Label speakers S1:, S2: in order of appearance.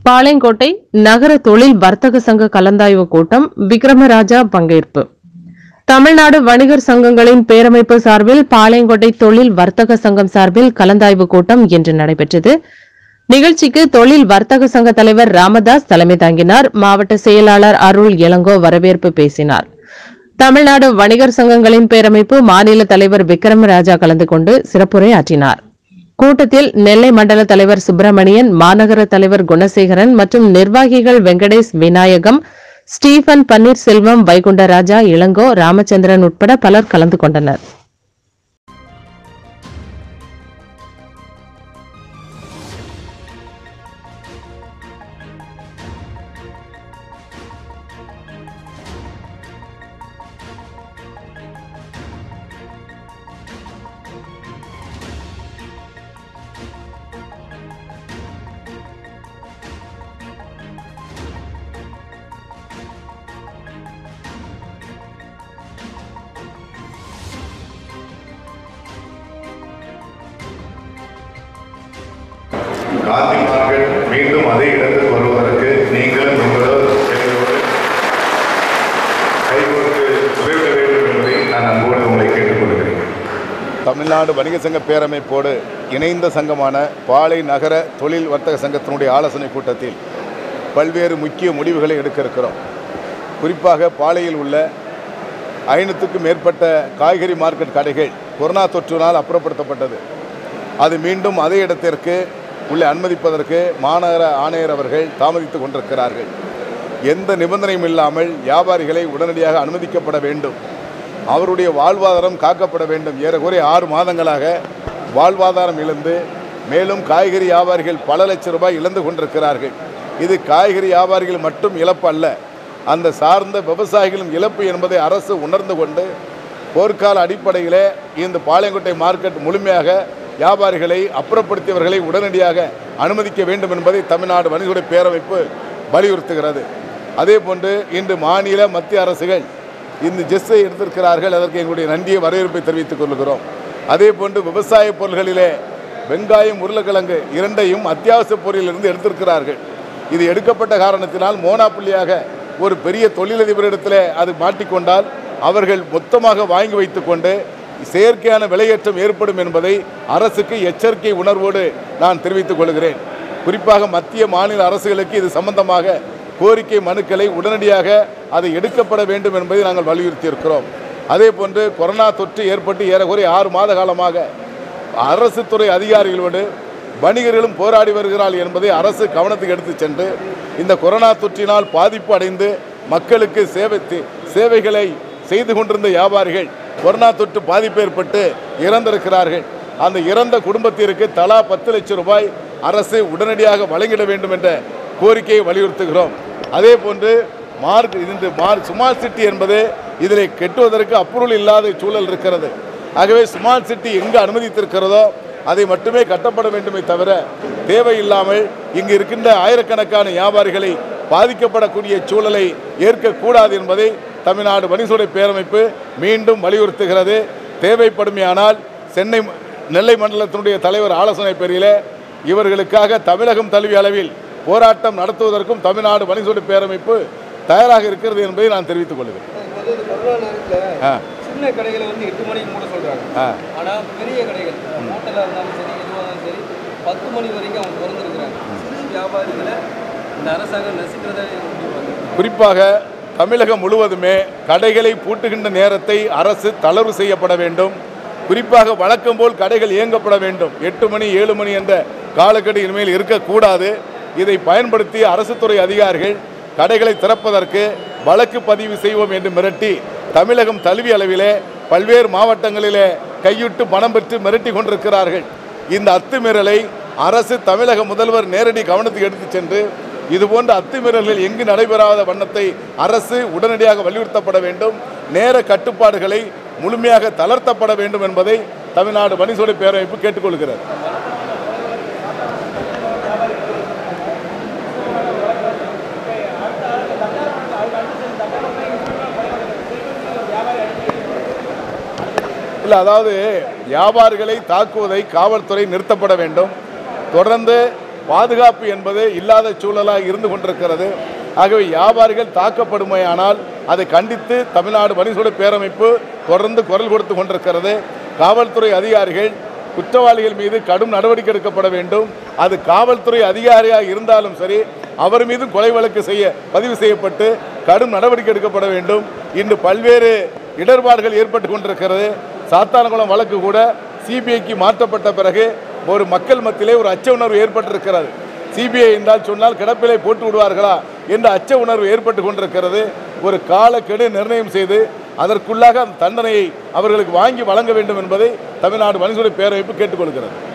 S1: பாளையங்கோட்டை நகர தொழில் வர்த்தக சங்க கலந்தாய்வு கூட்டம் விக்ரமராஜா பங்கேற்பு தமிழ்நாடு வணிகர் சங்கங்களின் பேரமைப்பு சார்பில் பாளையங்கோட்டை தொழில் வர்த்தக சங்கம் சார்பில் கலந்தாய்வு கூட்டம் இன்று நடைபெற்றது நிகழ்ச்சிக்கு தொழில் வர்த்தக சங்க தலைவர் ராமதாஸ் தலைமை தாங்கினார் மாவட்ட செயலாளர் அருள் இளங்கோ வரவேற்பு பேசினார் தமிழ்நாடு வணிகர் சங்கங்களின் பேரமைப்பு மாநில தலைவர் விக்ரமராஜா கலந்து கொண்டு சிறப்புரை ஆற்றினார் கூட்டத்தில் நெல்லை மண்டல தலைவர் சுப்பிரமணியன் மாநகர தலைவர் குணசேகரன் மற்றும் நிர்வாகிகள் வெங்கடேஷ் விநாயகம் ஸ்டீபன் பன்னீர்செல்வம் வைகுண்டராஜா இளங்கோ ராமச்சந்திரன் உட்பட பலர் கலந்து கொண்டனர்
S2: காந்தி மார்க்கெட் மீண்டும் அதே இடத்துக்கு வருவதற்கு நீங்களும் உங்களோடு எங்களோடு கைகோர்த்து உதவிட வேண்டும் என்பதை நான் அன்போடு உங்களை கேட்டுக்கொள்கிறேன்
S3: தமிழ்நாடு வணிக சங்க பேரமைப்போடு இணைந்த சங்கமான பாளை நகர தொழில் வர்த்தக சங்கத்தினுடைய ஆலோசனை கூட்டத்தில் பல்வேறு முக்கிய முடிவுகளை எடுக்க இருக்கிறோம் குறிப்பாக பாளையில் உள்ள ஐநூற்றுக்கும் மேற்பட்ட காய்கறி மார்க்கெட் கடைகள் கொரோனா தொற்றினால் அப்புறப்படுத்தப்பட்டது அது மீண்டும் அதே இடத்திற்கு உள்ளே அனுமதிப்பதற்கு மாநகர ஆணையர் அவர்கள் தாமதித்துக் கொண்டிருக்கிறார்கள் எந்த நிபந்தனையும் இல்லாமல் வியாபாரிகளை உடனடியாக அனுமதிக்கப்பட வேண்டும் அவருடைய வாழ்வாதாரம் காக்கப்பட வேண்டும் ஏறக்குறைய ஆறு மாதங்களாக வாழ்வாதாரம் இழந்து மேலும் காய்கறி வியாபாரிகள் பல லட்சம் ரூபாய் இழந்து கொண்டிருக்கிறார்கள் இது காய்கறி வியாபாரிகள் மட்டும் இழப்பு அல்ல அந்த சார்ந்த விவசாயிகளும் இழப்பு என்பதை அரசு உணர்ந்து கொண்டு போர்க்கால அடிப்படையிலே இந்த பாளையங்கோட்டை மார்க்கெட் முழுமையாக வியாபாரிகளை அப்புறப்படுத்தியவர்களை உடனடியாக அனுமதிக்க வேண்டும் என்பதை தமிழ்நாடு வணிகத்துறை பேரமைப்பு வலியுறுத்துகிறது அதே போன்று இன்று மாநில மத்திய அரசுகள் இந்த ஜெஸ்ஸை எடுத்திருக்கிறார்கள் அதற்கு எங்களுடைய நன்றியை வரவேற்பை தெரிவித்துக் கொள்கிறோம் அதே போன்று விவசாய பொருள்களிலே வெங்காயம் உருளைக்கிழங்கு இரண்டையும் அத்தியாவசிய பொருளிலிருந்து எடுத்திருக்கிறார்கள் இது எடுக்கப்பட்ட காரணத்தினால் மோனாப்புள்ளியாக ஒரு பெரிய தொழிலதிபரிடத்தில் அது மாட்டிக்கொண்டால் அவர்கள் மொத்தமாக வாங்கி வைத்துக்கொண்டு செயற்கையான விலையேற்றம் ஏற்படும் என்பதை அரசுக்கு எச்சரிக்கை உணர்வோடு நான் தெரிவித்துக் கொள்கிறேன் குறிப்பாக மத்திய மாநில அரசுகளுக்கு இது சம்பந்தமாக கோரிக்கை மனுக்களை உடனடியாக அது எடுக்கப்பட வேண்டும் என்பதை நாங்கள் வலியுறுத்தியிருக்கிறோம் அதே போன்று கொரோனா தொற்று ஏற்பட்டு ஏறக்குறைய ஆறு மாத காலமாக அரசு துறை அதிகாரிகளோடு வணிகர்களும் போராடி வருகிறார்கள் என்பதை அரசு கவனத்துக்கு எடுத்து சென்று இந்த கொரோனா தொற்றினால் பாதிப்பு அடைந்து மக்களுக்கு சேவை சேவைகளை செய்து கொண்டிருந்த வியாபாரிகள் கொரோனா தொற்று பாதிப்பு ஏற்பட்டு இறந்திருக்கிறார்கள் அந்த இறந்த குடும்பத்திற்கு தலா பத்து லட்சம் ரூபாய் அரசு உடனடியாக வழங்கிட வேண்டும் என்ற கோரிக்கையை வலியுறுத்துகிறோம் அதே போன்று மார்க் இந்த மார் ஸ்மார்ட் சிட்டி என்பது இதில் கெட்டுவதற்கு அப்ரூவல் இல்லாத சூழல் இருக்கிறது ஆகவே ஸ்மார்ட் சிட்டி எங்கு அனுமதித்திருக்கிறதோ அதை மட்டுமே கட்டப்பட வேண்டுமே தவிர தேவையில்லாமல் இங்கு இருக்கின்ற ஆயிரக்கணக்கான வியாபாரிகளை பாதிக்கப்படக்கூடிய சூழலை ஏற்கக்கூடாது என்பதை தமிழ்நாடு வணிகத்துறை பேரமைப்பு மீண்டும் வலியுறுத்துகிறது தேவைப்படுமையானால் சென்னை நெல்லை மண்டலத்தினுடைய தலைவர் ஆலோசனை பேரில் இவர்களுக்காக தமிழகம் தழுவிய அளவில் போராட்டம் நடத்துவதற்கும் தமிழ்நாடு வணிகத்துறை பேரமைப்பு தயாராக இருக்கிறது என்பதை நான் தெரிவித்துக் கொள்கிறேன்
S4: இப்போது இந்த கொரோனா நேரத்தில்
S3: ஆ
S4: சின்ன கடைகளை வந்து எட்டு மணிக்கு மூட சொல்றாங்க
S3: ஆ
S4: ஆனா பெரிய கடைகள் ஹோட்டலாக இருந்தாலும் சரி எதுவாக இருந்தாலும் சரி பத்து மணி வரைக்கும் அவங்க திறந்துருக்குறாங்க சிறு வியாபாரிகளை இந்த அரசாங்கம் நசுக்கிறதா எப்படி பார்க்குறீங்க?
S3: குறிப்பாக தமிழகம் முழுவதுமே கடைகளை பூட்டுகின்ற நேரத்தை அரசு தளர்வு செய்யப்பட வேண்டும் குறிப்பாக வழக்கம் போல் கடைகள் இயங்கப்பட வேண்டும் எட்டு மணி ஏழு மணி என்ற காலக்கெடு இனிமேல் இருக்கக்கூடாது இதை பயன்படுத்தி அரசு துறை அதிகாரிகள் கடைகளை திறப்பதற்கு வழக்கு பதிவு செய்வோம் என்று மிரட்டி தமிழகம் தழுவிய அளவிலே பல்வேறு மாவட்டங்களிலே கையிட்டு பணம் பெற்று மிரட்டி கொண்டிருக்கிறார்கள் இந்த அத்துமீறலை அரசு தமிழக முதல்வர் நேரடி கவனத்துக்கு எடுத்துச் சென்று இதுபோன்ற அத்துமீறல்கள் எங்கு நடைபெறாத வண்ணத்தை அரசு உடனடியாக வலியுறுத்தப்பட வேண்டும் நேர கட்டுப்பாடுகளை முழுமையாக தளர்த்தப்பட வேண்டும் என்பதை தமிழ்நாடு வணிகத்துறை பேரமைப்பு கேட்டுக்கொள்கிறது இல்லை அதாவது வியாபாரிகளை தாக்குவதை காவல்துறை நிறுத்தப்பட வேண்டும் தொடர்ந்து பாதுகாப்பு என்பது இல்லாத சூழலாக இருந்து கொண்டிருக்கிறது ஆகவே வியாபாரிகள் தாக்கப்படுமையானால் அதை கண்டித்து தமிழ்நாடு வணிகசூழ பேரமைப்பு தொடர்ந்து குரல் கொடுத்து கொண்டிருக்கிறது காவல்துறை அதிகாரிகள் குற்றவாளிகள் மீது கடும் நடவடிக்கை எடுக்கப்பட வேண்டும் அது காவல்துறை அதிகாரியாக இருந்தாலும் சரி அவர் மீதும் கொலை வழக்கு செய்ய பதிவு செய்யப்பட்டு கடும் நடவடிக்கை எடுக்கப்பட வேண்டும் இன்று பல்வேறு இடர்பாடுகள் ஏற்பட்டு கொண்டிருக்கிறது சாத்தானகுளம் வழக்கு கூட சிபிஐக்கு மாற்றப்பட்ட பிறகு ஒரு மக்கள் மத்தியிலே ஒரு அச்ச உணர்வு ஏற்பட்டிருக்கிறது சிபிஐ என்றால் சொன்னால் கிடப்பிலை போட்டு விடுவார்களா என்ற அச்ச உணர்வு ஏற்பட்டு கொண்டிருக்கிறது ஒரு காலக்கெடு நிர்ணயம் செய்து அதற்குள்ளாக அந்த தண்டனையை அவர்களுக்கு வாங்கி வழங்க வேண்டும் என்பதை தமிழ்நாடு மனிதனுடைய பேரவைப்பு கேட்டுக்கொள்கிறது